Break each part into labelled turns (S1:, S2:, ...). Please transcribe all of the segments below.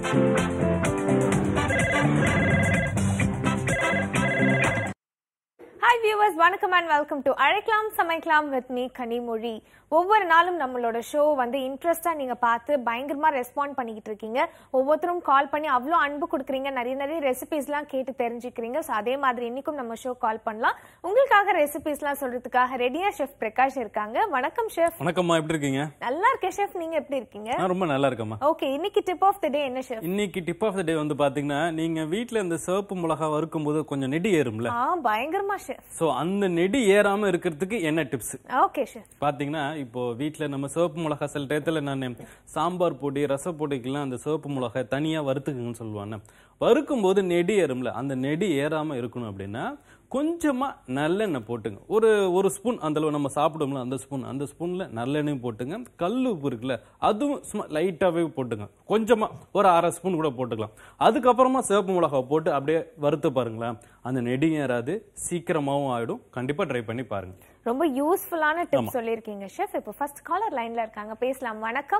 S1: Hi viewers வணக்கம் and welcome to அழைக்கலாம் சமைக்கலாம் வித் மீ கனிமொழி ஒவ்வொரு நாளும் நம்மளோட ஷோ வந்து இன்ட்ரெஸ்டா நீங்க பார்த்து பயங்கரமா ரெஸ்பாண்ட் பண்ணிக்கிட்டு இருக்கீங்க ஒவ்வொருத்தரும் கால் பண்ணி அவ்வளோ அன்பு கொடுக்குறீங்க நிறைய நிறைய ரெசிபிஸ்லாம் கேட்டு தெரிஞ்சுக்கிறீங்க ஸோ அதே மாதிரி இன்னைக்கும் நம்ம ஷோ கால் பண்ணலாம் உங்களுக்காக ரெசிபிஸ்லாம் சொல்றதுக்காக ரெடியா ஷெஃப் பிரகாஷ் இருக்காங்க வணக்கம் ஷெஃப்
S2: வணக்கம்மா எப்படி இருக்கீங்க
S1: நல்லா இருக்கேன் ஷெஃப் நீங்க எப்படி இருக்கீங்க
S2: நான் ரொம்ப நல்லா இருக்கேம்மா
S1: ஓகே இன்னைக்கு டிப் ஆஃப் த டே என்ன ஷெஃப்
S2: இன்னைக்கு டிப் ஆஃப் த டே வந்து பாத்தீங்கன்னா நீங்க வீட்ல இந்த சிவப்பு மிளகா வறுக்கும் போது கொஞ்சம் நெடி ஏறும்ல
S1: ஆ பயங்கரமா ஷெஃப்
S2: சோ அந்த நெடி ஏறாம இருக்கிறதுக்கு என்ன டிப்ஸ்
S1: ஓகே ஷெஃப்
S2: பாத்தீங்கன்னா இப்போ வீட்ல நம்ம சிவப்பு மிளகா சில டயத்துல நான் சாம்பார் பொடி ரச பொடிக்கெல்லாம் அந்த சிவப்பு மிளகாய் தனியா வறுத்துக்குங்கன்னு சொல்லுவாங்க வறுக்கும் போது நெடி ஏறும்ல அந்த நெடி ஏறாம இருக்கணும் அப்படின்னா கொஞ்சமா நல்லெண்ணெய் போட்டுங்க ஒரு ஒரு ஸ்பூன் அந்த அளவு நம்ம சாப்பிடுவோம்ல அந்த ஸ்பூன் அந்த ஸ்பூன்ல நல்லெண்ணெயும் போட்டுங்க கல் உப்பு இருக்குல்ல அதுவும் சும்மா லைட்டாவே போட்டுங்க கொஞ்சமா ஒரு அரை ஸ்பூன் கூட போட்டுக்கலாம் அதுக்கப்புறமா சிவப்பு மிளகாய் போட்டு அப்படியே வறுத்து பாருங்களேன் அந்த நெடி ஏறாது சீக்கிரமாவும் ஆயிடும் கண்டிப்பா ட்ரை பண்ணி பாருங்க
S1: ரொம்ப யூஸ்ஃபுல்லான டிப் சொல்லியிருக்கீங்க ஷெஃப் இப்போ ஃபர்ஸ்ட் காலர் லைன்ல இருக்காங்க பேசலாம் வணக்கம்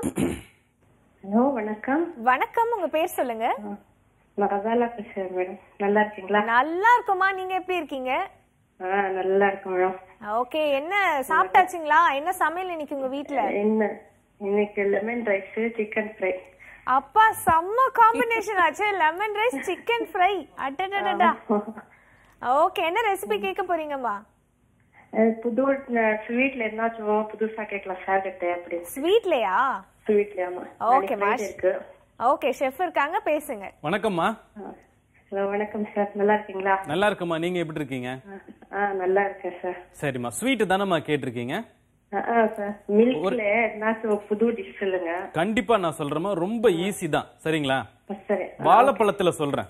S3: ஹலோ வணக்கம்
S1: வணக்கம் உங்க பேர் சொல்லுங்க
S3: நான் கசாலா பேசுறேன் மேடம் நல்லா இருக்கீங்களா
S1: நல்லா இருக்குமா நீங்க எப்படி இருக்கீங்க
S3: ஆ நல்லா இருக்கேன் மேடம்
S1: ஓகே என்ன சாப்பிட்டாச்சுங்களா என்ன சமையல் இன்னைக்கு உங்க வீட்ல
S3: என்ன இன்னைக்கு லெமன் ரைஸ் சிக்கன் ஃப்ரை
S1: அப்பா செம்ம காம்பினேஷன் ஆச்சு லெமன் ரைஸ் சிக்கன் ஃப்ரை அடடடடா ஓகே என்ன ரெசிபி கேட்க போறீங்கம்மா
S3: புது ஸ்வீட்ல என்னாச்சும் புதுசா கேட்கலாம் சாகட்டு அப்படி
S1: ஸ்வீட்லயா
S3: ஸ்வீட்ல ஆமா
S1: Okay,
S3: நாளைக்கு
S1: மாஷ்.
S3: Friday இருக்கு
S1: ஓகே ஷெஃப் இருக்காங்க பேசுங்க
S2: வணக்கம்மா
S3: ஹலோ வணக்கம் சார் நல்லா இருக்கீங்களா
S2: நல்லா இருக்கம்மா நீங்க எப்படி இருக்கீங்க
S3: ஆ நல்லா இருக்கேன் சார்
S2: சரிம்மா ஸ்வீட் தானம்மா கேட்டிருக்கீங்க
S3: ஆ சார் மில்க்ல என்னாச்சும் புது டிஷ் சொல்லுங்க
S2: கண்டிப்பா நான் சொல்றேம்மா ரொம்ப ஈஸி தான் சரிங்களா
S3: சரி
S2: வாழைப்பழத்துல சொல்றேன்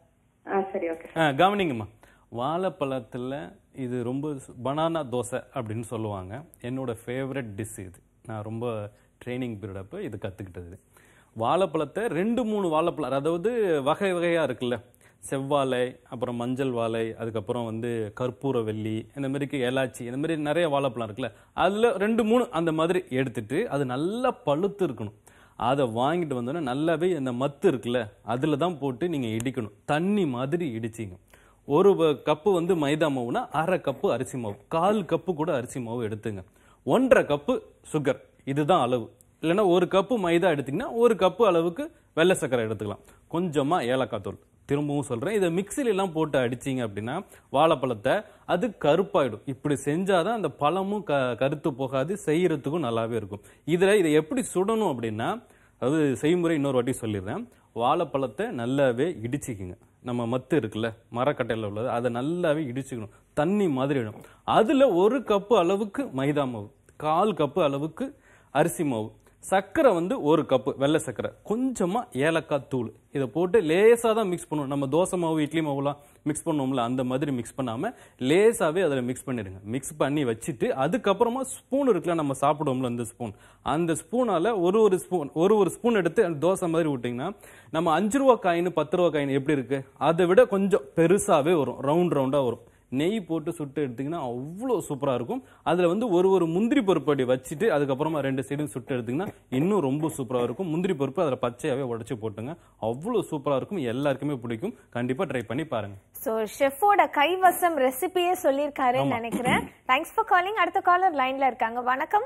S3: ஆ சரி ஓகே
S2: ஆ, கவனிங்கம்மா வாழைப்பழத்துல இது ரொம்ப பனானா தோசை அப்படின்னு சொல்லுவாங்க என்னோட ஃபேவரட் டிஷ் இது நான் ரொம்ப ட்ரைனிங் பீரியட் அப்போ இது கற்றுக்கிட்டது வாழைப்பழத்தை ரெண்டு மூணு வாழைப்பழம் அதாவது வகை வகையாக இருக்குல்ல செவ்வாழை அப்புறம் மஞ்சள் வாழை அதுக்கப்புறம் வந்து கற்பூரவல்லி இந்த மாதிரிக்கு ஏலாச்சி இந்த மாதிரி நிறைய வாழைப்பழம் இருக்குல்ல அதில் ரெண்டு மூணு அந்த மாதிரி எடுத்துட்டு அது நல்லா பழுத்து இருக்கணும் அதை வாங்கிட்டு வந்தோன்னே நல்லாவே இந்த மத்து இருக்குல்ல அதில் தான் போட்டு நீங்கள் இடிக்கணும் தண்ணி மாதிரி இடிச்சிங்க ஒரு வ- கப்பு வந்து மைதா மாவுனா அரை கப்பு அரிசி மாவு கால் கப்பு கூட அரிசி மாவு எடுத்துங்க ஒன்றரை கப்பு சுகர் இதுதான் அளவு இல்லைன்னா ஒரு கப்பு மைதா எடுத்தீங்கன்னா ஒரு கப்பு அளவுக்கு வெள்ளை சர்க்கரை எடுத்துக்கலாம் கொஞ்சமா ஏலக்காய் தூள் திரும்பவும் சொல்றேன் இதை மிக்சில எல்லாம் போட்டு அடிச்சீங்க அப்படின்னா வாழைப்பழத்தை அது கருப்பாயிடும் இப்படி செஞ்சாதான் அந்த பழமும் க கருத்து போகாது செய்யறதுக்கும் நல்லாவே இருக்கும் இதுல இதை எப்படி சுடணும் அப்படின்னா அதாவது செய்முறை இன்னொரு வாட்டி சொல்லிடுறேன் வாழைப்பழத்தை நல்லாவே இடிச்சுக்குங்க நம்ம மத்து இருக்குல்ல மரக்கட்டையில் உள்ளது அதை நல்லாவே இடிச்சுக்கணும் தண்ணி மாதிரி வேணும் அதில் ஒரு கப்பு அளவுக்கு மைதா மாவு கால் கப்பு அளவுக்கு அரிசி மாவு சர்க்கரை வந்து ஒரு கப்பு வெள்ளை சர்க்கரை கொஞ்சமாக ஏலக்காய் தூள் இதை போட்டு லேசாக தான் மிக்ஸ் பண்ணுவோம் நம்ம தோசை மாவு இட்லி மாவுலாம் மிக்ஸ் பண்ணுவோம்ல அந்த மாதிரி மிக்ஸ் பண்ணாமல் லேசாகவே அதில் மிக்ஸ் பண்ணிடுங்க மிக்ஸ் பண்ணி வச்சுட்டு அதுக்கப்புறமா ஸ்பூன் இருக்குல்ல நம்ம சாப்பிடுவோம்ல அந்த ஸ்பூன் அந்த ஸ்பூனால் ஒரு ஒரு ஸ்பூன் ஒரு ஒரு ஸ்பூன் எடுத்து அந்த தோசை மாதிரி விட்டிங்கன்னா நம்ம அஞ்சு ரூபா காயின் பத்து ரூபா காயின் எப்படி இருக்கு அதை விட கொஞ்சம் பெருசாகவே வரும் ரவுண்ட் ரவுண்டாக வரும் நெய் போட்டு சுட்டு எடுத்தீங்கன்னா அவ்வளோ சூப்பராக இருக்கும் அதில் வந்து ஒரு ஒரு முந்திரி பருப்பு அப்படி வச்சுட்டு அதுக்கப்புறமா ரெண்டு சைடும் சுட்டு எடுத்தீங்கன்னா இன்னும் ரொம்ப சூப்பராக இருக்கும் முந்திரி பருப்பு அதில் பச்சையாகவே உடச்சி போட்டுங்க அவ்வளோ சூப்பராக இருக்கும் எல்லாருக்குமே பிடிக்கும் கண்டிப்பாக ட்ரை பண்ணி பாருங்க
S1: சோ ஷெஃபோட கைவசம் ரெசிபியே சொல்லியிருக்காருன்னு நினைக்கிறேன் தேங்க்ஸ் ஃபார் காலிங் அடுத்த காலர் லைன்ல இருக்காங்க வணக்கம்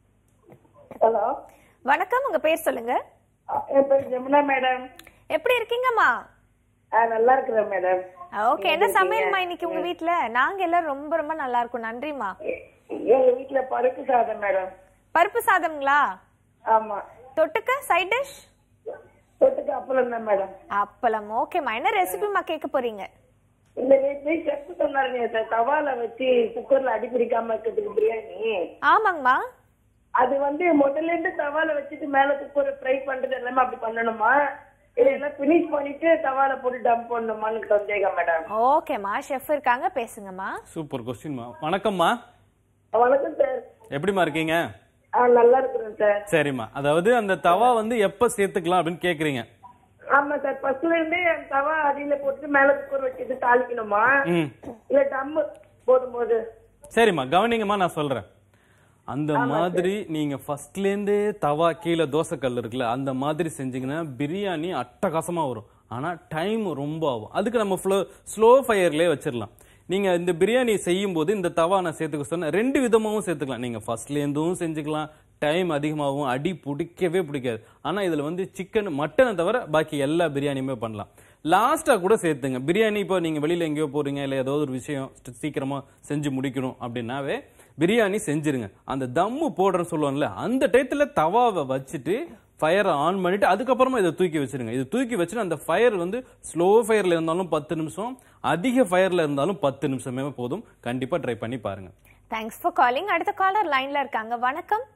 S3: ஹலோ
S1: வணக்கம் உங்க பேர் சொல்லுங்க
S3: என் பேர் ஜமுனா மேடம்
S1: எப்படி இருக்கீங்கம்மா
S3: நல்லா இருக்கிறேன் மேடம்
S1: ஓகே என்ன சமையல்மா இன்னைக்கு உங்க வீட்ல நாங்க எல்லாரும் ரொம்ப ரொம்ப நல்லா இருக்கோம் நன்றிமா
S3: எங்க வீட்டுல பருப்பு சாதம் மேடம்
S1: பருப்பு சாதம்ங்களா
S3: ஆமா
S1: தொட்டுக்க சைட் டிஷ்
S3: தொட்டுக்கு அப்பளம் தான் மேடம்
S1: அப்பளம் ஓகேம்மா என்ன ரெசிபிமா கேட்க போறீங்க
S3: இந்த வீட்லயே செப்பு சொன்னாருங்க சார் தவால வச்சு குக்கர்ல அடி பிடிக்காம இருக்கிறதுக்கு பிரியாணி
S1: ஆமாங்கம்மா
S3: அது வந்து முதல்ல இருந்து தவால வச்சுட்டு மேல குக்கர் ஃப்ரை பண்றது எல்லாமே அப்படி பண்ணணுமா இதெல்லாம் பினிஷ் பண்ணிட்டு தவால போட்டு டம்ப் பண்ணணுமான்னு சந்தேகம் மேடம்
S1: ஓகேம்மா ஷெஃப் இருக்காங்க பேசுங்கம்மா
S2: சூப்பர் கொஸ்டின்மா வணக்கம்மா
S3: வணக்கம் சார்
S2: எப்படிம்மா இருக்கீங்க
S3: ஆ நல்லா இருக்கிறேன் சார்
S2: சரிம்மா அதாவது அந்த தவா வந்து எப்போ சேர்த்துக்கலாம் அப்படின்னு கேட்குறீங்க
S3: ஆமா சார் ஃபர்ஸ்ட்ல இருந்தே அந்த தவா அடியில போட்டு மேல குக்கர் வச்சுட்டு தாளிக்கணுமா
S2: ம்
S3: இல்ல டம் போடும்போது
S2: சரிம்மா கவனிங்கம்மா நான் சொல்கிறேன் அந்த மாதிரி நீங்க ஃபர்ஸ்ட்ல இருந்தே தவா கீழே தோசைக்கல் இருக்குல்ல அந்த மாதிரி செஞ்சீங்கன்னா பிரியாணி அட்டகாசமா வரும் ஆனா டைம் ரொம்ப ஆகும் அதுக்கு நம்ம ஸ்லோ ஃபயர்லயே வச்சிடலாம் நீங்க இந்த பிரியாணி செய்யும் போது இந்த தவா நான் சேர்த்துக்க சொன்ன ரெண்டு விதமாவும் சேர்த்துக்கலாம் நீங்க ஃபர்ஸ்ட்ல இருந்தும் செஞ்சுக்கலாம் டைம் அதிகமாகும் அடி பிடிக்கவே பிடிக்காது ஆனா இதுல வந்து சிக்கன் மட்டனை தவிர பாக்கி எல்லா பிரியாணியுமே பண்ணலாம் லாஸ்டா கூட சேர்த்துங்க பிரியாணி இப்போ நீங்க வெளியில எங்கேயோ போறீங்க இல்ல ஏதோ ஒரு விஷயம் சீக்கிரமா செஞ்சு முடிக்கணும் அப்படின்னாவே பிரியாணி செஞ்சிருங்க அந்த தம்மு போடுறேன்னு சொல்லுவாங்கல்ல அந்த டயத்துல தவாவை வச்சுட்டு ஃபயரை ஆன் பண்ணிட்டு அதுக்கப்புறமா இதை தூக்கி வச்சிருங்க இது தூக்கி வச்சுட்டு அந்த ஃபயர் வந்து ஸ்லோ ஃபயர்ல இருந்தாலும் பத்து நிமிஷம் அதிக ஃபயர்ல இருந்தாலும் பத்து நிமிஷமே போதும் கண்டிப்பா ட்ரை பண்ணி பாருங்க
S1: தேங்க்ஸ் ஃபார் காலிங் அடுத்த காலர் லைன்ல இருக்காங்க வணக்கம்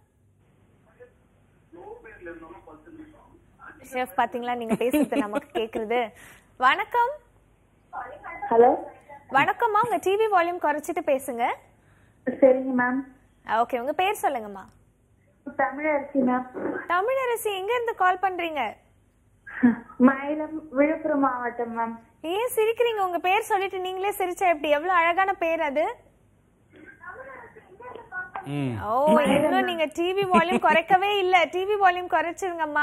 S1: ஷெஃப் பாத்தீங்களா நீங்க பேசுறது நமக்கு கேக்குறது வணக்கம்
S4: ஹலோ
S1: வணக்கம்மா உங்க டிவி வால்யூம் குறைச்சிட்டு பேசுங்க
S4: சரிங்க மேம்
S1: ஓகே உங்க பேர் சொல்லுங்கம்மா
S4: தமிழரசி மேம்
S1: தமிழரசி எங்க இருந்து கால் பண்றீங்க
S4: மயிலம் விழுப்புரம் மாவட்டம் மேம்
S1: ஏன் சிரிக்கிறீங்க உங்க பேர் சொல்லிட்டு நீங்களே சிரிச்சா எப்படி எவ்வளவு அழகான பேர் அது
S2: ம்
S1: ஓ இன்னும் நீங்க டிவி வால்யூம் குறைக்கவே இல்ல டிவி வால்யூம் குறைச்சிருங்கம்மா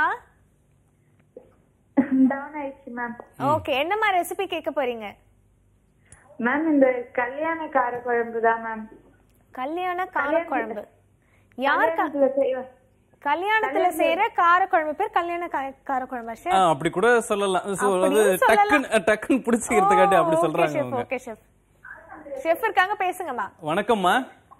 S4: டவுன் ஆயிடுச்சு மேம்
S1: ஓகே என்னம்மா ரெசிபி கேட்க போறீங்க
S4: மேம் இந்த கல்யாண கார குழம்பு தான் மேம்
S1: கல்யாண காரக்குழம்பு யார் க-
S4: கல்யாணத்துல செய்வேன்
S1: கல்யாணத்துல செய்யற காரக்குழம்பு பேர் கல்யாண கா- காரக்குழம்பா
S2: ஆ,
S1: ஷெஃப்
S2: அப்படி கூட சொல்லலாம் So,
S1: அப்படியும்
S2: அது டக்குன்னு டக்குன்னு பிடிச்சிக்கிறதுக்காட்டி அப்படி சொல்றாங்க அவங்க
S1: ஓகே ஷெஃப் ஷெஃப் இருக்காங்க பேசுங்கம்மா
S2: வணக்கம்மா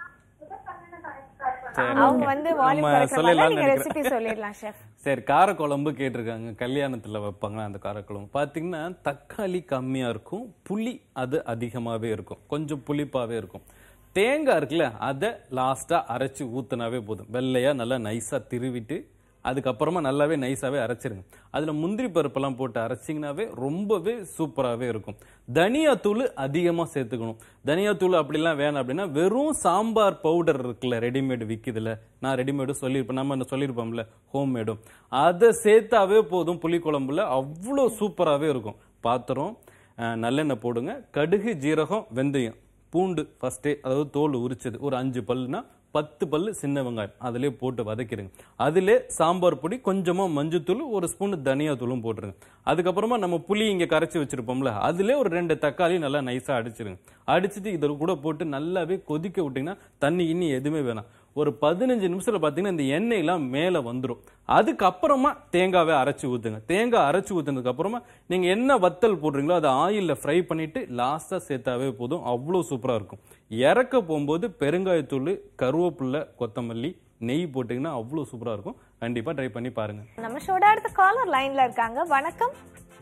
S2: சரி,
S1: அவங்க
S2: okay.
S1: வந்து வால்யூம்
S2: நம்ம
S1: குறைக்கிறதால
S2: சொல்லிடலாம்னு
S1: நீங்க
S2: நினைக்கிறேன்.
S1: ரெசிபி சொல்லிடலாம் ஷெஃப்
S2: சரி காரக்குழம்பு கேட்டிருக்காங்க கல்யாணத்துல வைப்பாங்க அந்த காரக்குழம்பு பாத்தீங்கன்னா தக்காளி கம்மியா இருக்கும் புளி அது அதிகமாவே இருக்கும் கொஞ்சம் புளிப்பாவே இருக்கும் தேங்காய் இருக்குல்ல அதை லாஸ்டா அரைச்சு ஊத்துனாவே போதும் வெள்ளையா நல்லா நைஸா திருவிட்டு அதுக்கப்புறமா நல்லாவே நைஸாவே அரைச்சிருங்க அதுல முந்திரி பருப்பெல்லாம் போட்டு அரைச்சிங்கனாவே ரொம்பவே சூப்பராகவே இருக்கும் தனியாத்தூள் அதிகமா சேர்த்துக்கணும் தனியாத்தூள் அப்படிலாம் வேணாம் அப்படின்னா வெறும் சாம்பார் பவுடர் இருக்குல்ல ரெடிமேடு விக்குதுல நான் ரெடிமேடும் சொல்லியிருப்பேன் நம்ம என்ன சொல்லியிருப்போம்ல ஹோம்மேடும் அதை சேர்த்தாவே போதும் புளிக்குழம்புல அவ்வளோ சூப்பராகவே இருக்கும் பாத்திரம் அஹ், நல்லெண்ணெய் போடுங்க கடுகு ஜீரகம் வெந்தயம் பூண்டு ஃபர்ஸ்டே அதாவது தோல் உரிச்சது ஒரு அஞ்சு பல்லுனா பத்து பல்லு சின்ன வெங்காயம் அதிலே போட்டு வதக்கிடுங்க அதிலே சாம்பார் பொடி கொஞ்சமா மஞ்சத்தூள் ஒரு ஸ்பூன் தனியாத்தூளும் போட்டுருங்க அதுக்கப்புறமா நம்ம புளி இங்க கரைச்சி வச்சிருப்போம்ல அதிலே ஒரு ரெண்டு தக்காளி நல்லா நைஸா அடிச்சிருங்க அடிச்சிட்டு இதை கூட போட்டு நல்லாவே கொதிக்க விட்டீங்கன்னா தண்ணி இன்னி எதுவுமே வேணாம் ஒரு பதினஞ்சு நிமிஷத்துல பாத்தீங்கன்னா இந்த எண்ணெயெல்லாம் மேல வந்துடும் அதுக்கப்புறமா தேங்காவை அரைச்சு ஊத்துங்க தேங்காய் அரைச்சு ஊத்துனதுக்கு அப்புறமா நீங்க என்ன வத்தல் போடுறீங்களோ அதை ஆயில்ல ஃப்ரை பண்ணிட்டு லாஸ்டா சேர்த்தாவே போதும் அவ்வளவு சூப்பரா இருக்கும் இறக்க போகும்போது பெருங்காயத்தூள் கருவேப்பிலை கொத்தமல்லி நெய் போட்டீங்கன்னா அவ்வளவு சூப்பரா இருக்கும் கண்டிப்பா ட்ரை பண்ணி பாருங்க
S1: நம்ம ஷோட அடுத்த காலர் லைன்ல இருக்காங்க வணக்கம்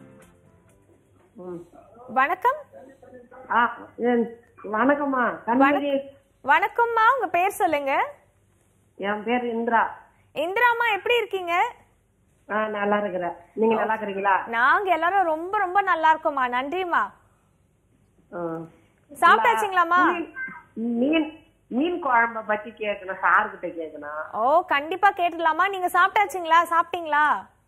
S1: வணக்கம்
S5: ஆ, என்- வணக்கம்மா கண்மணி
S1: வணக்கம்மா உங்க பேர் சொல்லுங்க
S5: என் பேர் இந்திரா
S1: இந்திராமா எப்படி இருக்கீங்க
S5: ஆ நல்லா இருக்கிறேன் நீங்க நல்லா இருக்கிறீங்களா
S1: நாங்க எல்லாரும் ரொம்ப ரொம்ப நல்லா இருக்கோம்மா நன்றிம்மா
S5: ஆ.
S1: சாப்பிட்டாச்சுங்களாம்மா
S5: மீன் மீன் மீன் குழம்ப பத்தி கேட்கணும் சார்கிட்ட கேட்கணும்
S1: ஓ கண்டிப்பா கேட்டுடலாமா நீங்க சாப்பிட்டாச்சுங்களா சாப்பிட்டீங்களா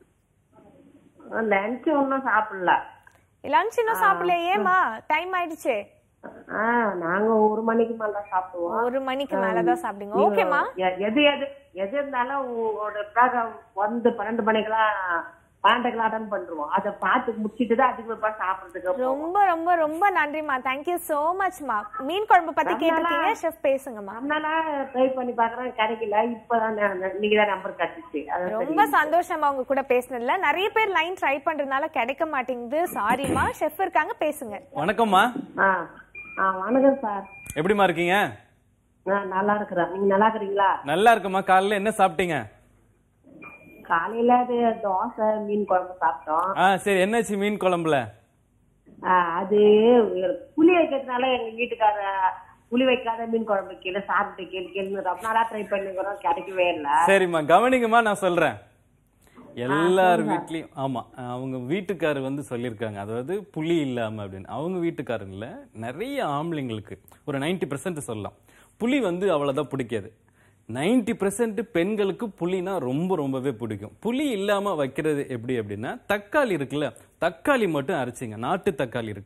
S5: லஞ்ச் ஒன்றும் சாப்பிடல
S1: லஞ்ச் இன்னும் சாப்பிடல ஏமா டைம் ஆயிடுச்சு
S5: ஆ நாங்க ஒரு மணிக்கு மேல தான் சாப்பிடுவோம்
S1: ஒரு மணிக்கு மேலதான் சாப்பிடுங்க ஓகேமா
S5: எ- எது எது எது இருந்தாலும் உங்களோட ப்ரோக்ராம் வந்து பன்னெண்டு மணிக்கெல்லாம் பன்னெண்டுக்கெல்லாம் அட்டன் பண்றோம் அதை பார்த்து முடிச்சிட்டு தான் அதுக்கு சாப்பிடுறதுக்கு போவோம்.
S1: ரொம்ப ரொம்ப ரொம்ப நன்றிமா தேங்க்யூ சோ மச்மா மீன் குழம்பு பத்தி கேட்டிருக்கீங்க ஷெஃப் பேசுங்கம்மா
S5: அதனால ட்ரை பண்ணி பாக்குறேன் கிடைக்கல இப்பதான் நான் நீங்க தான் நம்பர் கிடைச்சிச்சு அதான் சரி.
S1: ரொம்ப சந்தோஷமா உங்க கூட பேசுனதுல நிறைய பேர் லைன் ட்ரை பண்றதுனால கிடைக்க மாட்டேங்குது சாரிமா ஷெஃப் இருக்காங்க பேசுங்க
S2: வணக்கம்மா
S5: ஆ ஆ வணக்கம் சார்
S2: எப்படிமா இருக்கீங்க
S5: நான் நல்லா இருக்கிறேன் நீங்க நல்லா இருக்கிறீங்களா
S2: நல்லா இருக்குமா காலையில என்ன சாப்பிட்டீங்க
S5: காலையில அது தோசை மீன் குழம்பு சாப்பிட்டோம்
S2: ஆ சரி என்னாச்சு மீன் குழம்புல
S5: ஆ, அது புளி வைக்கிறதுனால எங்க வீட்டுக்கார புளி வைக்காத மீன் குழம்பு கீழே சாப்பிட்டு கேள்வி கேள்வி ரொம்ப நாளா ட்ரை பண்ணிக்கிறோம் கிடைக்கவே இல்ல
S2: சரிம்மா கவனிங்கம்மா நான் சொல்றேன் எல்லார் வீட்லயும் ஆமா அவங்க வீட்டுக்காரர் வந்து சொல்லியிருக்காங்க அதாவது புளி இல்லாம அப்படின்னு அவங்க வீட்டுக்காரங்கள நிறைய ஆம்பளைங்களுக்கு ஒரு 90% பெர்சன்ட் சொல்லலாம் புளி வந்து அவ்வளவுதான் பிடிக்காது 90% பெர்சன்ட் பெண்களுக்கு புளினா ரொம்ப ரொம்பவே பிடிக்கும் புளி இல்லாம வைக்கிறது எப்படி அப்படின்னா தக்காளி இருக்குல்ல தக்காளி மட்டும் அரைச்சிங்க நாட்டு தக்காளி இருக்குல்ல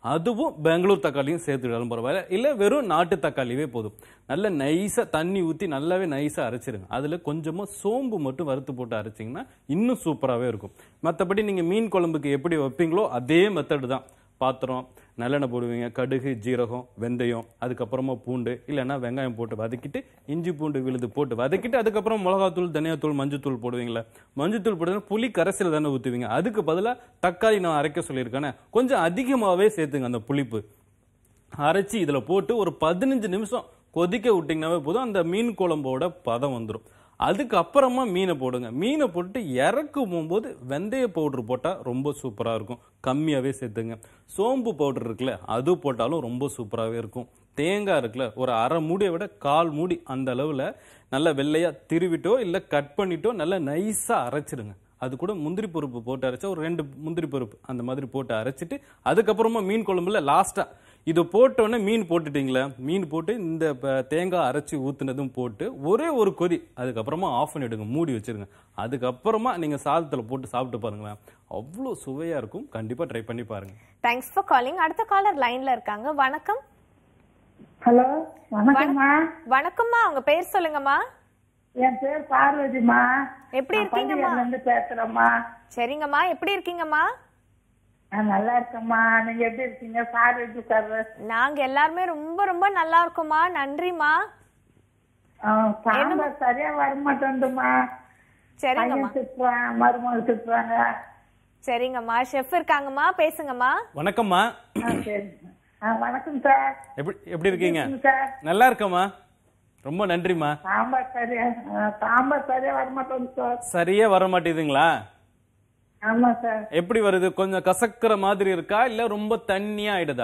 S2: அதுவும் பெங்களூர் தக்காளியும் சேர்த்துக்கிட்டாலும் பரவாயில்ல இல்லை வெறும் நாட்டு தக்காளியே போதும் நல்ல நைஸாக தண்ணி ஊற்றி நல்லாவே நைஸாக அரைச்சிருங்க அதில் கொஞ்சமாக சோம்பு மட்டும் வறுத்து போட்டு அரைச்சிங்கன்னா இன்னும் சூப்பராகவே இருக்கும் மற்றபடி நீங்கள் மீன் குழம்புக்கு எப்படி வைப்பீங்களோ அதே மெத்தடு தான் பாத்திரம் நல்லெண்ணெய் போடுவீங்க கடுகு ஜீரகம் வெந்தயம் அதுக்கப்புறமா பூண்டு இல்லைன்னா வெங்காயம் போட்டு வதக்கிட்டு இஞ்சி பூண்டு விழுது போட்டு வதக்கிட்டு அதுக்கப்புறம் மிளகாத்தூள் தனியாத்தூள் மஞ்சத்தூள் போடுவீங்களா மஞ்சத்தூள் போடுறது புளி கரைசல் தானே ஊற்றுவீங்க அதுக்கு பதிலாக தக்காளி நான் அரைக்க சொல்லியிருக்கேனே கொஞ்சம் அதிகமாகவே சேர்த்துங்க அந்த புளிப்பு அரைச்சி இதில் போட்டு ஒரு பதினஞ்சு நிமிஷம் கொதிக்க விட்டிங்கனாவே போதும் அந்த மீன் குழம்போட பதம் வந்துடும் அதுக்கப்புறமா மீனை போடுங்க மீனை போட்டு இறக்கும் போகும்போது வெந்தய பவுடர் போட்டால் ரொம்ப சூப்பராக இருக்கும் கம்மியாகவே சேர்த்துங்க சோம்பு பவுடர் இருக்குல்ல அது போட்டாலும் ரொம்ப சூப்பராகவே இருக்கும் தேங்காய் இருக்குல்ல ஒரு அரை மூடியை விட கால் மூடி அந்த அளவில் நல்லா வெள்ளையாக திருவிட்டோ இல்லை கட் பண்ணிட்டோ நல்லா நைஸாக அரைச்சிடுங்க அது கூட முந்திரி பருப்பு போட்டு அரைச்சா ஒரு ரெண்டு முந்திரி பருப்பு அந்த மாதிரி போட்டு அரைச்சிட்டு அதுக்கப்புறமா மீன் குழம்புல லாஸ்டா இது போட்டோன்னே மீன் போட்டுட்டீங்களா மீன் போட்டு இந்த ப- தேங்காய் அரைச்சி ஊத்துனதும் போட்டு ஒரே ஒரு கொதி அதுக்கப்புறமா ஆஃப் பண்ணிடுங்க மூடி வச்சிருங்க அதுக்கப்புறமா நீங்க சாதத்துல போட்டு சாப்பிட்டு பாருங்களேன் அவ்வளோ சுவையா இருக்கும் கண்டிப்பா ட்ரை பண்ணி பாருங்க
S1: தேங்க்ஸ் ஃபார் காலிங் அடுத்த காலர் லைன்ல இருக்காங்க வணக்கம்
S4: ஹலோ வணக்கம்மா
S1: வணக்கம்மா உங்க பேர் சொல்லுங்கம்மா
S4: என் பேர் பார்வதிமா
S1: எப்படி இருக்கீங்கம்மா
S4: இருந்து பேசுறேம்மா
S1: சரிங்கம்மா எப்படி இருக்கீங்கம்மா
S4: நான் நல்லா இருக்கேம்மா நீங்க எப்படி இருக்கீங்க பார்வதி சார்
S1: நாங்க எல்லாருமே ரொம்ப ரொம்ப நல்லா இருக்கோம்மா நன்றிம்மா
S4: சாம்பார் சரியா வர மாட்டேன்டுமா
S1: சரிங்கம்மா
S4: பையன் திட்டுறான் மருமகள் திட்டுறாங்க
S1: சரிங்கம்மா ஷெஃப் இருக்காங்கம்மா பேசுங்கம்மா
S2: வணக்கம்மா
S4: ஆ, சரி ஆ, வணக்கம் சார்
S2: எப்படி எப்படி இருக்கீங்க
S4: சார்
S2: நல்லா இருக்கம்மா ரொம்ப நன்றிம்மா
S4: சாம்பார் சரியா ஆ, சாம்பார் சரியா வர மாட்டேங்குது சார்
S2: சரியா வர மாட்டேங்குதுங்களா
S4: ஆமா சார்
S2: எப்படி வருது கொஞ்சம் கசக்கிற மாதிரி இருக்கா இல்ல ரொம்ப தண்ணியா ஆயிடுதா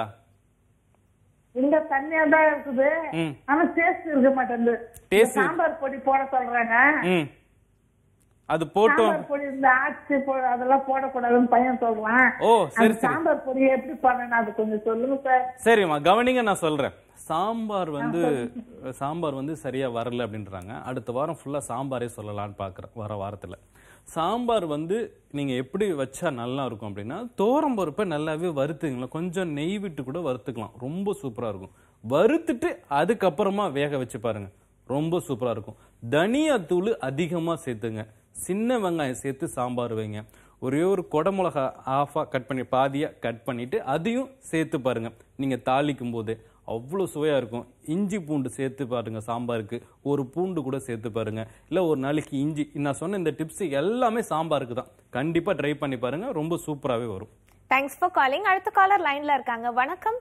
S4: இங்க தண்ணியா தான் இருக்குது
S2: ம்.
S4: ஆனா டேஸ்ட் இருக்க மாட்டேங்குது
S2: Taste
S4: இந்த சாம்பார் பொடி போட சொல்றாங்க
S2: ம் அது போட்டோம்
S4: சாம்பார் பொடி இந்த ஆச்சி பொடி அதெல்லாம் போடக்கூடாதுன்னு பையன் சொல்றான்
S2: ஓ சரி
S4: அந்த
S2: சரி
S4: சாம்பார் பொடி எப்படி பண்ணணும் அது கொஞ்சம் சொல்லுங்க சார்
S2: சரிம்மா கவனிங்க நான் சொல்றேன் சாம்பார் வந்து சாம்பார் வந்து சரியா வரல அப்படின்றாங்க அடுத்த வாரம் ஃபுல்லா சாம்பாரே சொல்லலாம்னு பார்க்குறேன் வர வாரத்துல சாம்பார் வந்து நீங்க எப்படி வச்சா நல்லா இருக்கும் அப்படின்னா தோரம் பருப்பை நல்லாவே வறுத்துங்களா கொஞ்சம் நெய் விட்டு கூட வறுத்துக்கலாம் ரொம்ப சூப்பரா இருக்கும் வறுத்துட்டு அதுக்கப்புறமா வேக வச்சு பாருங்க ரொம்ப சூப்பரா இருக்கும் தனியாத்தூள் அதிகமா சேர்த்துங்க சின்ன வெங்காயம் சேர்த்து சாம்பார் வைங்க ஒரே ஒரு குடமிளகா ஆஃபா கட் பண்ணி பாதியா கட் பண்ணிட்டு அதையும் சேர்த்து பாருங்க நீங்க தாளிக்கும் போது அவ்வளோ சுவையா இருக்கும் இஞ்சி பூண்டு சேர்த்து பாருங்க சாம்பாருக்கு ஒரு பூண்டு கூட சேர்த்து பாருங்க இல்ல ஒரு நாளைக்கு இஞ்சி நான் சொன்ன இந்த டிப்ஸ் எல்லாமே சாம்பாருக்கு தான் கண்டிப்பா ட்ரை பண்ணி பாருங்க ரொம்ப சூப்பராகவே வரும்
S1: தேங்க்ஸ் ஃபார் காலிங் அடுத்த காலர் லைன்ல இருக்காங்க வணக்கம்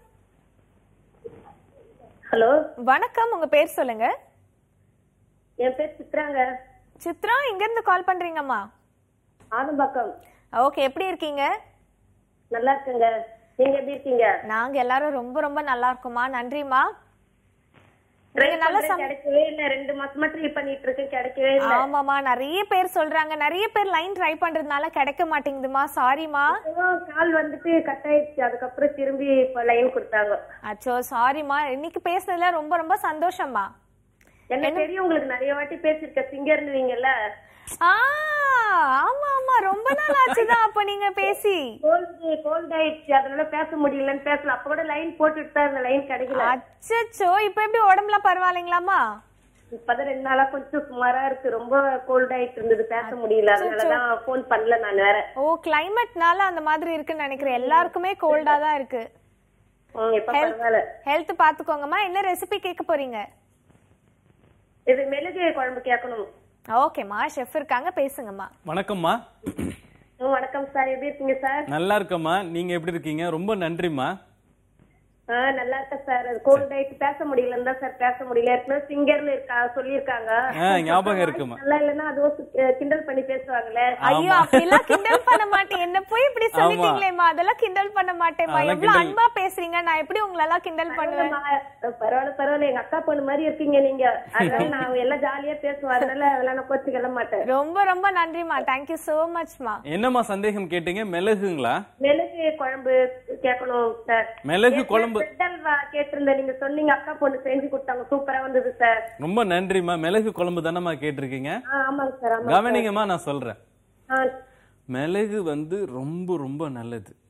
S5: ஹலோ
S1: வணக்கம் உங்க பேர் சொல்லுங்க
S5: என் பேர் சித்ராங்க
S1: சித்ரா எங்க இருந்து கால் பண்றீங்கம்மா
S5: ஆதம்பாக்கம்
S1: ஓகே எப்படி இருக்கீங்க
S5: நல்லா இருக்குங்க நீங்க எப்படி இருக்கீங்க
S1: நாங்க எல்லாரும் ரொம்ப ரொம்ப நல்லா இருக்கோம்மா நன்றிம்மா
S5: ட்ரை
S1: நீங்க நல்லா
S5: பண்றேன்,
S1: சம-
S5: கிடைக்கவே இல்ல ரெண்டு மாசமா ட்ரை பண்ணிட்டு இருக்கேன் கிடைக்கவே இல்ல
S1: ஆமாமா நிறைய பேர் சொல்றாங்க நிறைய பேர் லைன் ட்ரை பண்றதுனால கிடைக்க மாட்டேங்குதுமா சாரிமா
S5: அப்புறம் கால் வந்துட்டு கட் ஆயிடுச்சு அதுக்கப்புறம் திரும்பி இப்ப லைன் கொடுத்தாங்க
S1: அச்சோ சாரிமா இன்னைக்கு பேசுனதுல ரொம்ப ரொம்ப சந்தோஷம்மா
S5: என்ன தெரியும் உங்களுக்கு நிறைய வாட்டி பேசிருக்கேன் சிங்கர்னுவீங்கல்ல
S1: ஆ ஆமா ஆமா ரொம்ப நாள் ஆச்சுதான் அப்ப நீங்க பேசி
S5: கோல்டு கோல்ட் ஆயிடுச்சு அதனால பேச முடியலன்னு பேசல அப்ப கூட லைன் போட்டுட்டு தான் இந்த லைன் கிடைக்கல
S1: அச்சச்சோ இப்ப எப்படி உடம்புலாம் பரவாயில்லைங்களாமா
S5: இப்பதான் ரெண்டு நாளா கொஞ்சம் சுமாரா இருக்கு ரொம்ப கோல்ட் ஆயிட்டு இருந்தது பேச முடியல அதனாலதான் போன் பண்ணல நான் வேற
S1: ஓ கிளைமேட்னால அந்த மாதிரி இருக்குன்னு நினைக்கிறேன் எல்லாருக்குமே கோல்டா தான் இருக்கு
S5: ம், இப்ப பரவாயில்ல
S1: ஹெல்த் பாத்துக்கோங்கம்மா என்ன ரெசிபி கேட்க போறீங்க
S5: இது மெழுகு குழம்பு கேட்கணும்
S1: ஓகேம்மா ஷெஃப் இருக்காங்க பேசுங்கம்மா
S2: வணக்கம்மா
S5: ம், வணக்கம் சார் எப்படி இருக்கீங்க சார்
S2: நல்லா இருக்கம்மா நீங்க எப்படி இருக்கீங்க ரொம்ப நன்றிம்மா
S5: ஆ நல்லா இருக்கேன் சார் அது கோல்ட் ஆயிட்டு பேச முடியலன்னு தான் சார் பேச முடியல ஏற்கனவே சிங்கர்னு இருக்கா சொல்லியிருக்காங்க
S2: ஆ, ஞாபகம் இருக்குமா
S5: நல்லா இல்லைன்னா அதுவும் சு- கிண்டல் பண்ணி பேசுவாங்களே
S1: ஐயோ அப்படிலாம் கிண்டல் பண்ண மாட்டேன் என்ன போய் இப்படி சொல்லிட்டீங்களேம்மா அதெல்லாம் கிண்டல் பண்ண மாட்டேன்மா
S2: அதெல்லாம்
S1: எவ்வளவு
S2: கிண்டல்-
S1: அன்பா பேசுறீங்க நான் எப்படி உங்களெல்லாம் கிண்டல் பண்ணுவேன்
S5: பரவாயில்ல பரவாயில்ல பரவாயில்ல எங்க அக்கா பொண்ணு மாதிரி இருக்கீங்க நீங்க அதனால நான் எல்லாம் ஜாலியா பேசுவேன் அதனால அதெல்லாம் நான் கோச்சிக்கல மாட்டேன்
S1: ரொம்ப ரொம்ப நன்றிமா தேங்க்யூ சோ மச்மா
S2: என்னம்மா சந்தேகம் கேட்டீங்க மிளகுங்களா
S5: மிளகு குழம்பு கேட்கணும் சார்
S2: மிளகு குழம்பு
S5: பிரெட் அல்வா கேட்டிருந்தேன் நீங்க சொன்னீங்க அக்கா பொண்ணு செஞ்சு கொடுத்தாங்க சூப்பரா வந்தது சார்
S2: ரொம்ப நன்றிம்மா மிளகு குழம்பு தானம்மா கேட்டிருக்கீங்க
S5: ஆ, ஆமாங்க சார் ஆமா
S2: கவனிங்கம்மா நான் சொல்றேன்
S5: ஆ,
S2: மிளகு வந்து ரொம்ப ரொம்ப நல்லது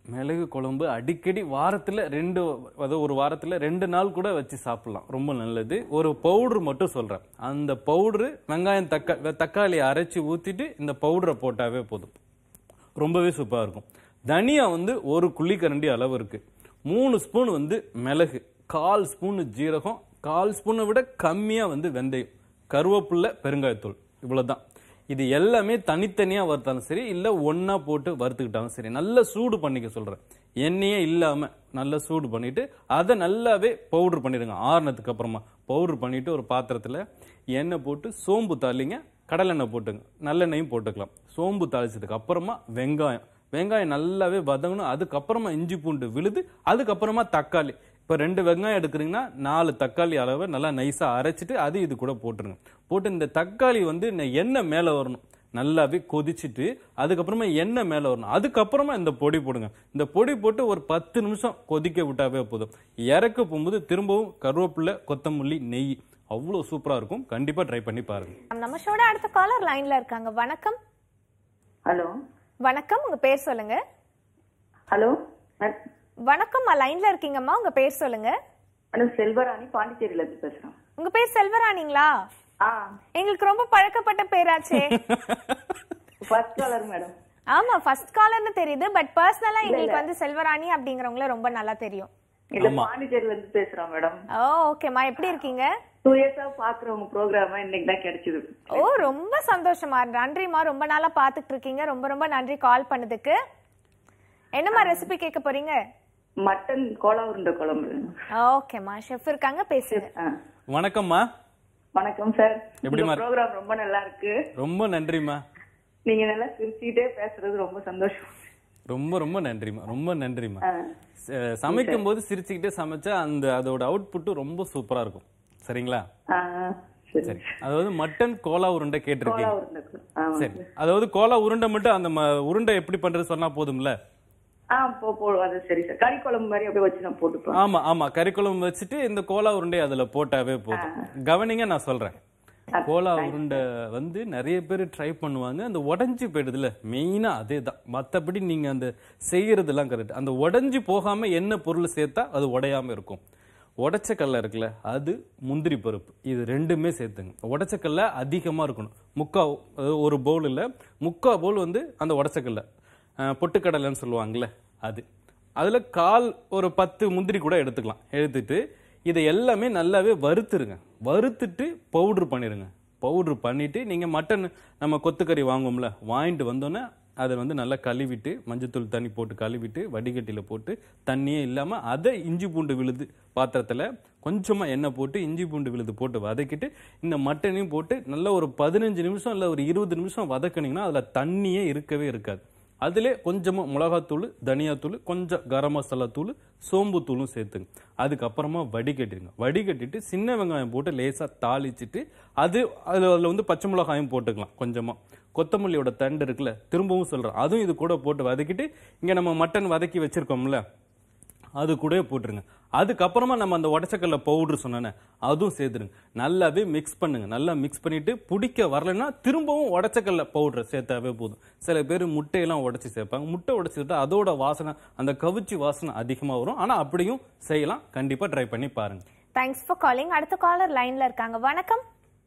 S2: மிளகு குழம்பு அடிக்கடி வாரத்துல ரெண்டு அதாவது ஒரு வாரத்துல ரெண்டு நாள் கூட வச்சு சாப்பிடலாம் ரொம்ப நல்லது ஒரு பவுடர் மட்டும் சொல்றேன் அந்த பவுடர் வெங்காயம் தக்கா தக்காளி அரைச்சி ஊத்திட்டு இந்த பவுடரை போட்டாவே போதும் ரொம்பவே சூப்பரா இருக்கும் தனியா வந்து ஒரு குழிக்கரண்டி அளவு இருக்கு மூணு ஸ்பூன் வந்து மிளகு கால் ஸ்பூன் ஜீரகம் கால் ஸ்பூனை விட கம்மியா வந்து வெந்தயம் கருவேப்பிலை பெருங்காயத்தூள் இவ்வளவுதான் இது எல்லாமே தனித்தனியா வறுத்தாலும் சரி இல்ல ஒண்ணா போட்டு வறுத்துக்கிட்டாலும் சரி நல்லா சூடு பண்ணிக்க சொல்றேன் எண்ணெயே இல்லாம நல்லா சூடு பண்ணிட்டு அதை நல்லாவே பவுடர் பண்ணிடுங்க ஆறுனதுக்கு அப்புறமா பவுடர் பண்ணிட்டு ஒரு பாத்திரத்துல எண்ணெய் போட்டு சோம்பு தாளிங்க கடலெண்ணெய் போட்டுங்க நல்லெண்ணெயும் போட்டுக்கலாம் சோம்பு தாளிச்சதுக்கு அப்புறமா வெங்காயம் வெங்காயம் நல்லாவே வதங்கணும் அதுக்கப்புறமா இஞ்சி பூண்டு விழுது அதுக்கப்புறமா தக்காளி இப்போ ரெண்டு வெங்காயம் எடுக்கிறீங்கன்னா நாலு தக்காளி அளவை நல்லா நைஸாக அரைச்சிட்டு அது இது கூட போட்டுருங்க போட்டு இந்த தக்காளி வந்து இந்த எண்ணெய் மேலே வரணும் நல்லாவே கொதிச்சிட்டு அதுக்கப்புறமா எண்ணெய் மேலே வரணும் அதுக்கப்புறமா இந்த பொடி போடுங்க இந்த பொடி போட்டு ஒரு பத்து நிமிஷம் கொதிக்க விட்டாவே போதும் இறக்க போகும்போது திரும்பவும் கருவேப்பிலை கொத்தமல்லி நெய் அவ்வளோ சூப்பராக இருக்கும் கண்டிப்பாக ட்ரை பண்ணி பாருங்க
S1: நம்ம ஷோட அடுத்த காலர் லைன்ல இருக்காங்க வணக்கம்
S4: ஹலோ
S1: வணக்கம் உங்க பேர் சொல்லுங்க
S4: ஹலோ
S1: வணக்கம் லைன்ல இருக்கீங்கம்மா உங்க பேர் சொல்லுங்க
S4: மேடம் செல்வராணி பாண்டிச்சேரியில இருந்து பேசுறேன்
S1: உங்க பேர் செல்வராணிங்களா
S4: ஆ
S1: எங்களுக்கு ரொம்ப பழக்கப்பட்ட பேராச்சே
S4: ஃபர்ஸ்ட் காலர் மேடம்
S1: ஆமா ஃபர்ஸ்ட் காலர்னு தெரியுது பட் பர்சனலா எங்களுக்கு வந்து செல்வராணி அப்படிங்கறவங்கள ரொம்ப நல்லா தெரியும்
S4: இல்ல பாண்டிச்சேரியில இருந்து பேசுறோம் மேடம்
S1: ஓ ஓகேம்மா எப்படி இருக்கீங்க
S4: டூ இயர்ஸா பாக்குறோம் உங்க ப்ரோக்ராம இன்னைக்கு தான் கிடைச்சது
S1: ஓ ரொம்ப சந்தோஷமா நன்றிம்மா ரொம்ப நாளா பாத்துட்டு இருக்கீங்க ரொம்ப ரொம்ப நன்றி கால் பண்ணதுக்கு என்னம்மா ரெசிபி கேட்க போறீங்க
S4: மட்டன் கோலா உருண்டை குழம்பு
S1: ஓகேம்மா ஷெஃப் இருக்காங்க பேசுங்க
S4: ஆ.
S2: வணக்கம்மா
S4: வணக்கம் சார்
S2: எப்படிம்மா?
S4: ப்ரோக்ராம் ரொம்ப நல்லா இருக்கு
S2: ரொம்ப நன்றிம்மா
S4: நீங்க நல்லா சிரிச்சுட்டே பேசுறது ரொம்ப சந்தோஷம்
S2: ரொம்ப ரொம்ப நன்றிம்மா ரொம்ப நன்றிம்மா
S4: ஆ.
S2: ச- சமைக்கும் போது சிரிச்சுக்கிட்டே சமைச்சா அந்த அதோட அவுட்புட் ரொம்ப சூப்பரா இருக்கும் சரிங்களா
S4: ஆ, சரி
S2: சரி அதாவது மட்டன் கோலா உருண்டை
S4: கோலா
S2: கேட்டிருக்கீங்க
S4: உருண்டை குழம்பு. ஆமா.
S2: சரி அதாவது கோலா உருண்டை மட்டும் அந்த ம- உருண்டை எப்படி பண்றது சொன்னா போதும்ல
S4: ஆ போ போ அது சரி சார் கறி குழம்பு மாதிரி அப்படியே வச்சு நான் போட்டுப்பேன்
S2: ஆமா ஆமா கறிக்குழம்பு வச்சுட்டு இந்த கோலா உருண்டை அதுல போட்டாவே போதும் கவனிங்க நான் சொல்றேன் கோலா உருண்டை வந்து நிறைய பேர் ட்ரை பண்ணுவாங்க அந்த உடஞ்சி போயிடுதுல மெயினா அதே தான் மற்றபடி நீங்க அந்த செய்யறதெல்லாம் கரெக்ட் அந்த உடஞ்சி போகாம என்ன பொருள் சேர்த்தா அது உடையாம இருக்கும் உடைச்ச கடலை இருக்குல்ல அது முந்திரி பருப்பு இது ரெண்டுமே சேர்த்துங்க உடைச்ச கடலை அதிகமா இருக்கணும் முக்கா அதாவது ஒரு பவுல் இல்ல முக்கா பவுல் வந்து அந்த உடைச்ச கடலை அஹ், பொட்டுக்கடலைன்னு சொல்லுவாங்கல்ல அது அதுல கால் ஒரு பத்து முந்திரி கூட எடுத்துக்கலாம் எடுத்துட்டு இதை எல்லாமே நல்லாவே வறுத்துருங்க வறுத்துட்டு பவுடர் பண்ணிருங்க பவுடர் பண்ணிட்டு நீங்க மட்டன் நம்ம கொத்துக்கறி வாங்குவோம்ல வாங்கிட்டு வந்தோன்னே அதை வந்து நல்லா கழுவிட்டு மஞ்சத்தூள் தண்ணி போட்டு கழுவிட்டு வடிகட்டியில போட்டு தண்ணியே இல்லாம அதை இஞ்சி பூண்டு விழுது பாத்திரத்துல கொஞ்சமா எண்ணெய் போட்டு இஞ்சி பூண்டு விழுது போட்டு வதக்கிட்டு இந்த மட்டனையும் போட்டு நல்லா ஒரு பதினஞ்சு நிமிஷம் இல்ல ஒரு இருபது நிமிஷம் வதக்குனீங்கன்னா அதுல தண்ணியே இருக்கவே இருக்காது அதிலே கொஞ்சமா மிளகாத்தூள் தனியாத்தூள் கொஞ்சம் கரம் மசாலா தூள் சோம்பு தூளும் சேர்த்துங்க அதுக்கப்புறமா வடிகட்டிடுங்க வடிகட்டிட்டு சின்ன வெங்காயம் போட்டு லேசா தாளிச்சிட்டு அது அதுல அதுல வந்து பச்சை மிளகாயும் போட்டுக்கலாம் கொஞ்சமா கொத்தமல்லியோட தண்டு இருக்குல்ல திரும்பவும் சொல்றேன் அதுவும் இது கூட போட்டு வதக்கிட்டு இங்க நம்ம மட்டன் வதக்கி வச்சிருக்கோம்ல அது கூடவே போட்டுருங்க அதுக்கப்புறமா நம்ம அந்த உடச்சக்கல்ல பவுடர் சொன்னேனே அதுவும் சேர்த்துருங்க நல்லாவே மிக்ஸ் பண்ணுங்க நல்லா மிக்ஸ் பண்ணிட்டு பிடிக்க வரலைன்னா திரும்பவும் உடச்சக்கல்ல பவுடர் சேர்த்தாவே போதும் சில பேர் முட்டையெல்லாம் உடைச்சி சேர்ப்பாங்க முட்டை உடைச்சி சேர்த்தா அதோட வாசனை அந்த கவிச்சி வாசனை அதிகமாக வரும் ஆனா அப்படியும் செய்யலாம் கண்டிப்பா ட்ரை பண்ணி பாருங்க
S1: தேங்க்ஸ் ஃபார் காலிங் அடுத்த காலர் லைன்ல இருக்காங்க வணக்கம்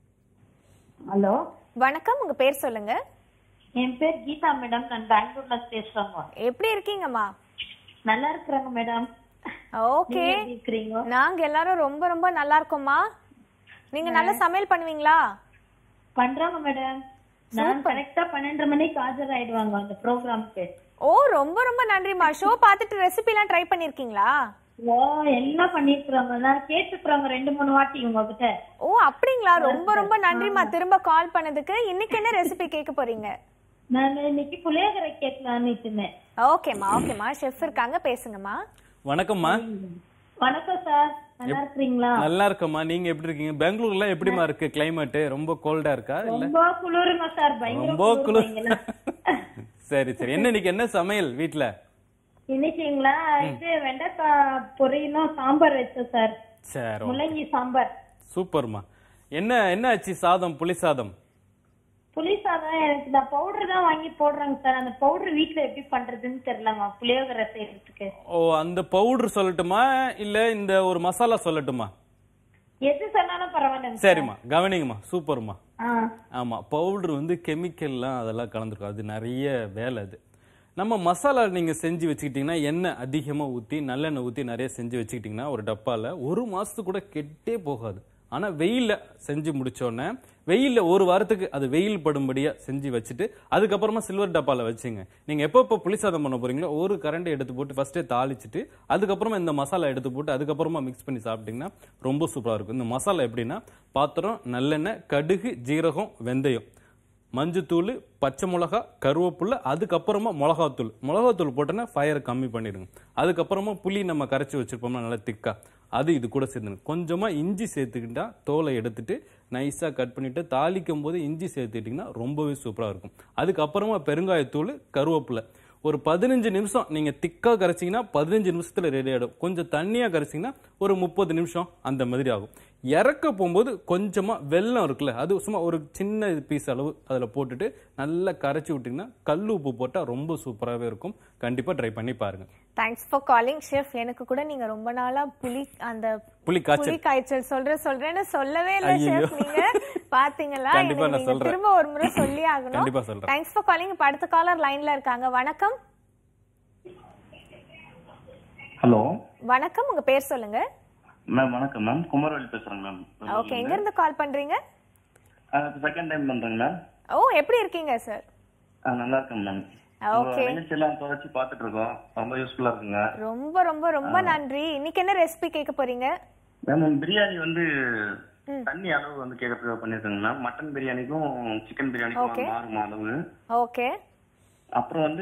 S6: ஹலோ
S1: வணக்கம் உங்க பேர் சொல்லுங்க
S6: என் பேர் கீதா மேடம் நான் பெங்களூர்ல இருந்து பேசுறேங்க
S1: எப்படி இருக்கீங்கம்மா
S6: நல்லா இருக்கிறாங்க மேடம்
S1: ஓகே
S6: நீங்க எப்படி இருக்கிறீங்க
S1: நாங்க எல்லாரும் ரொம்ப ரொம்ப நல்லா இருக்கோம்மா நீங்க நல்ல சமையல் பண்ணுவீங்களா
S6: பண்றாங்க மேடம் நான் கரெக்டா பன்னெண்டரை மணிக்கு ஆஜர் ஆயிடுவாங்க அந்த ப்ரோக்ராம்க்கு
S1: ஓ ரொம்ப ரொம்ப நன்றிம்மா ஷோ பார்த்துட்டு ரெசிபி எல்லாம் ட்ரை பண்ணிருக்கீங்களா
S6: ஓ எல்லாம் பண்ணிருக்கிறாங்க நான் கேட்டுக்கிறாங்க ரெண்டு மூணு வாட்டி உங்ககிட்ட
S1: ஓ அப்படிங்களா ரொம்ப ரொம்ப நன்றிம்மா திரும்ப கால் பண்ணதுக்கு இன்னைக்கு என்ன ரெசிபி கேட்க போறீங்க
S6: நான் இன்னைக்கு புளியோகரை கேட்கலான்னு இருந்தேன்
S1: ஓகேம்மா ஓகேம்மா ஷெஃப் இருக்காங்க பேசுங்கம்மா
S2: வணக்கம்மா
S6: வணக்கம் சார் நல்லா இருக்கிறீங்களா
S2: நல்லா இருக்கம்மா நீங்க எப்படி இருக்கீங்க பெங்களூர்ல எப்படிமா இருக்கு கிளைமேட் ரொம்ப கோல்டா இருக்கா இல்ல
S6: ரொம்ப குளிருங்க சார் பயங்கர
S2: ரொம்ப
S6: குளிர்
S2: குளிர்
S6: இங்கெல்லாம்.
S2: சரி சரி என்ன இன்னைக்கு என்ன சமையல் வீட்ல
S6: இன்னைக்குங்களா இது வெண்டைக்காய் பொரியலும் சாம்பார் வச்சேன் சார்
S2: சரி
S6: முள்ளங்கி சாம்பார்
S2: சூப்பர்மா என்ன என்ன ஆச்சு சாதம் புளி சாதம்
S6: புளி சாதம் எனக்கு நான் பவுடர் தான் வாங்கி போடுறேங்க சார் அந்த பவுடர் வீட்ல எப்படி பண்றதுன்னு தெரியலங்க புளியோகரை செய்யறதுக்கு
S2: ஓ அந்த பவுடர் சொல்லட்டுமா இல்ல இந்த ஒரு மசாலா சொல்லட்டுமா
S6: எது சொன்னாலும் பரவாயில்லைங்க
S2: சரிம்மா கவனிங்கம்மா சூப்பர்மா
S6: ஆ
S2: ஆமா பவுடர் வந்து கெமிக்கல்லாம் அதெல்லாம் கலந்துருக்கும் அது நிறைய வேலை அது நம்ம மசாலா நீங்க செஞ்சு வச்சுக்கிட்டீங்கன்னா எண்ணெய் அதிகமா ஊத்தி நல்லெண்ணெய் ஊத்தி நிறைய செஞ்சு வச்சுக்கிட்டீங்கன்னா ஒரு டப்பால ஒரு மாசத்துக்கு கூட கெட்டே போகாது ஆனா வெயில்ல செஞ்சு முடிச்ச உடனே வெயில்ல ஒரு வாரத்துக்கு அது வெயில் படும்படியா செஞ்சு வச்சுட்டு அதுக்கப்புறமா சில்வர் டப்பால வச்சுங்க நீங்க எப்போ எப்போ புளிசாதம் பண்ண போறீங்களோ ஒரு கரண்டி எடுத்து போட்டு ஃபர்ஸ்டே தாளிச்சிட்டு அதுக்கப்புறமா இந்த மசாலா எடுத்து போட்டு அதுக்கப்புறமா மிக்ஸ் பண்ணி சாப்பிட்டீங்கன்னா ரொம்ப சூப்பரா இருக்கும் இந்த மசாலா எப்படின்னா பாத்திரம் நல்லெண்ணெய் கடுகு ஜீரகம் வெந்தயம் மஞ்சத்தூள் பச்சை மிளகா கருவேப்பிலை அதுக்கப்புறமா மிளகாத்தூள் மிளகாத்தூள் போட்டோன்னா ஃபயரை கம்மி பண்ணிடுங்க அதுக்கப்புறமா புளி நம்ம கரைச்சி வச்சிருப்போம்னா நல்லா திக்கா அது இது கூட சேர்த்துங்க கொஞ்சமா இஞ்சி சேர்த்துக்கிட்டா தோலை எடுத்துட்டு நைஸா கட் பண்ணிட்டு தாளிக்கும் போது இஞ்சி சேர்த்துக்கிட்டிங்கன்னா ரொம்பவே சூப்பரா இருக்கும் அதுக்கப்புறமா பெருங்காயத்தூள் கருவேப்பிலை ஒரு பதினஞ்சு நிமிஷம் நீங்க திக்கா கரைச்சிங்கன்னா பதினஞ்சு நிமிஷத்துல ரெடி ஆயிடும் கொஞ்சம் தண்ணியா கரைச்சிங்கன்னா ஒரு முப்பது நிமிஷம் அந்த மாதிரி ஆகும் இறக்க போகும்போது கொஞ்சமா வெல்லம் இருக்குல்ல அது சும்மா ஒரு சின்ன பீஸ் அளவு அதுல போட்டுட்டு நல்லா கரைச்சி விட்டீங்கன்னா கல் உப்பு போட்டா ரொம்ப சூப்பராகவே இருக்கும் கண்டிப்பா ட்ரை பண்ணி பாருங்க
S1: தேங்க்ஸ் ஃபார் காலிங் ஷெஃப் எனக்கு கூட நீங்க ரொம்ப நாளா புலி அந்த
S2: புளி காய்ச்சல்
S1: புலி காய்ச்சல் சொல்ற சொல்றேன்னு சொல்லவே இல்ல
S2: ஐயையோ.
S1: ஷெஃப் நீங்க பாத்தீங்களா
S2: கண்டிப்பா
S1: எனக்கு
S2: நான்
S1: நீங்க
S2: சொல்றேன்.
S1: திரும்ப ஒரு முறை சொல்லி ஆகணும்
S2: கண்டிப்பா சொல்றேன்.
S1: தேங்க்ஸ் ஃபார் காலிங் இப்ப அடுத்த காலர் லைன்ல இருக்காங்க வணக்கம்
S7: ஹலோ
S1: வணக்கம் உங்க பேர் சொல்லுங்க
S7: மேம் வணக்கம் மேம் குமாரவேல் பேசுறேங்க மேம்
S1: ஓகே எங்க இருந்து கால் பண்றீங்க
S7: செகண்ட் டைம் பண்றேங்க மேம்
S1: ஓ எப்படி இருக்கீங்க சார்
S7: ஆ, நல்லா இருக்கேன் மேம்
S1: Okay.
S7: நிகழ்ச்சி எல்லாம் தொடர்ச்சி பாத்துட்டு இருக்கோம் ரொம்ப யூஸ்ஃபுல்லா இருக்குங்க
S1: ரொம்ப ரொம்ப ரொம்ப நன்றி இன்னைக்கு என்ன ரெசிபி கேட்க போறீங்க
S7: மேம் பிரியாணி வந்து தண்ணி அளவு வந்து கேட்கறதுக்கு பண்ணிருக்கேங்க மேம் மட்டன் பிரியாணிக்கும் சிக்கன்
S1: Okay.
S7: பிரியாணிக்கும் மாறும் அளவு
S1: ஓகே
S7: அப்புறம் வந்து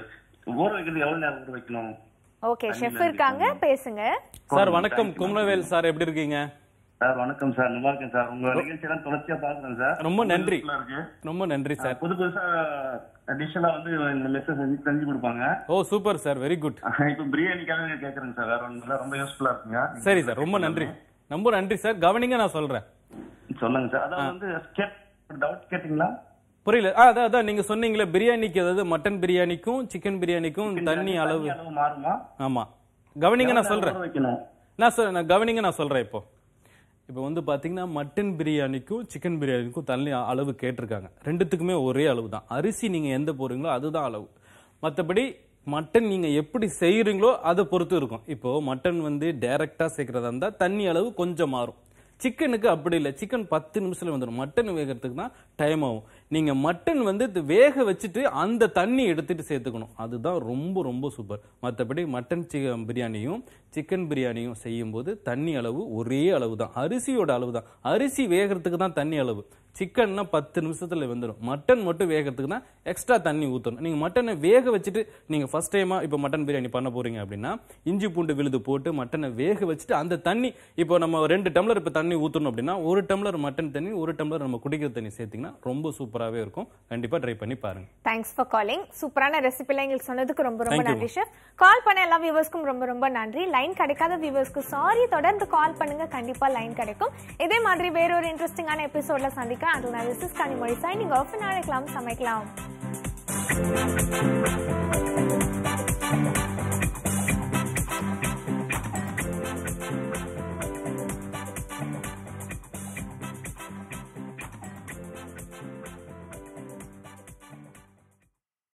S7: ஊற வைக்கிறது எவ்வளவு நேரம் ஊற வைக்கணும்
S1: ஓகே ஷெஃப் இருக்காங்க பேசுங்க
S2: சார் வணக்கம் குமரவேல் சார் எப்படி இருக்கீங்க
S7: சார் வணக்கம் சார் நல்லா இருக்கேன் சார் உங்க நிகழ்ச்சி எல்லாம் தொடர்ச்சியா பாக்குறேன் சார்
S2: ரொம்ப நன்றி
S7: useful ஆ இருக்கு
S2: ரொம்ப நன்றி சார்
S7: புது புதுசா டிஷ் எல்லாம் வந்து இந்த மெசேஜ் செஞ்சு செஞ்சு கொடுப்பாங்க
S2: ஓ சூப்பர் சார் வெரி குட்
S7: இப்ப பிரியாணிக்காக கேக்குறேங்க சார் வேற ஒண்ணு இல்ல ரொம்ப யூஸ்ஃபுல்லா இருக்குங்க
S2: சரி சார் ரொம்ப நன்றி ரொம்ப நன்றி சார் கவனிங்க நான் சொல்றேன்
S7: சொல்லுங்க சார் அதாவது வந்து ஸ்டெப் டவுட் கேட்டீங்களா
S2: புரியல ஆ, அதான் அதான் நீங்க சொன்னீங்களே பிரியாணிக்கு அதாவது மட்டன் பிரியாணிக்கும் சிக்கன் பிரியாணிக்கும் தண்ணி அளவு
S7: அளவு மாறுமா
S2: ஆமா கவனிங்க நான் சொல்றேன்
S7: ஊற வைக்கணும்
S2: நான் சொல் நான் கவனிங்க நான் சொல்றேன் இப்போ இப்போ வந்து பாத்தீங்கன்னா மட்டன் பிரியாணிக்கும் சிக்கன் பிரியாணிக்கும் தண்ணி அளவு கேட்டிருக்காங்க ரெண்டுத்துக்குமே ஒரே அளவு தான் அரிசி நீங்க எந்த போறீங்களோ அதுதான் அளவு மற்றபடி மட்டன் நீங்க எப்படி செய்யறீங்களோ அதை பொறுத்து இருக்கும் இப்போ மட்டன் வந்து டைரக்டா சேர்க்கறதா இருந்தா தண்ணி அளவு கொஞ்சம் மாறும் சிக்கனுக்கு அப்படி இல்லை சிக்கன் பத்து நிமிஷத்துல வந்துடும் மட்டன் வேகிறதுக்கு தான் டைம் ஆகும் நீங்க மட்டன் வந்து இது வேக வச்சுட்டு அந்த தண்ணி எடுத்துட்டு சேர்த்துக்கணும் அதுதான் ரொம்ப ரொம்ப சூப்பர் மற்றபடி மட்டன் சிக்கன் பிரியாணியும் சிக்கன் பிரியாணியும் செய்யும்போது தண்ணி அளவு ஒரே அளவு தான் அரிசியோட அளவு தான் அரிசி வேகிறதுக்கு தான் தண்ணி அளவு சிக்கன்னா பத்து நிமிஷத்துல வந்துடும் மட்டன் மட்டும் வேகிறதுக்கு தான் எக்ஸ்ட்ரா தண்ணி ஊற்றணும் நீங்க மட்டனை வேக வச்சுட்டு நீங்க ஃபர்ஸ்ட் டைமா இப்போ மட்டன் பிரியாணி பண்ண போறீங்க அப்படின்னா இஞ்சி பூண்டு விழுது போட்டு மட்டனை வேக வச்சுட்டு அந்த தண்ணி இப்போ நம்ம ரெண்டு டம்ளர் இப்போ தண்ணி ஊற்றணும் அப்படின்னா ஒரு டம்ளர் மட்டன் தண்ணி ஒரு டம்ளர் நம்ம குடிக்கிற தண்ணி சேர்த்தீங்கன்னா ரொம்ப சூப்பராகவே இருக்கும் கண்டிப்பா ட்ரை பண்ணி பாருங்க
S1: தேங்க்ஸ் ஃபார் காலிங் சூப்பரான ரெசிபிலாம் எங்களுக்கு சொன்னதுக்கு ரொம்ப ரொம்ப
S2: Thank you.
S1: நன்றி ஷெஃப் கால் பண்ண எல்லா வியூவர்ஸ்க்கும் ரொம்ப ரொம்ப நன்றி லைன் கிடைக்காத வியூவர்ஸ்க்கு சாரி தொடர்ந்து கால் பண்ணுங்க கண்டிப்பா லைன் கிடைக்கும் இதே மாதிரி வேற ஒரு இன்ட்ரெஸ்டிங்கான எபிசோட்ல சந்திக்க அது நான் this is Kanimozhi signing off நாளைக்கலாம் சமைக்கலாம்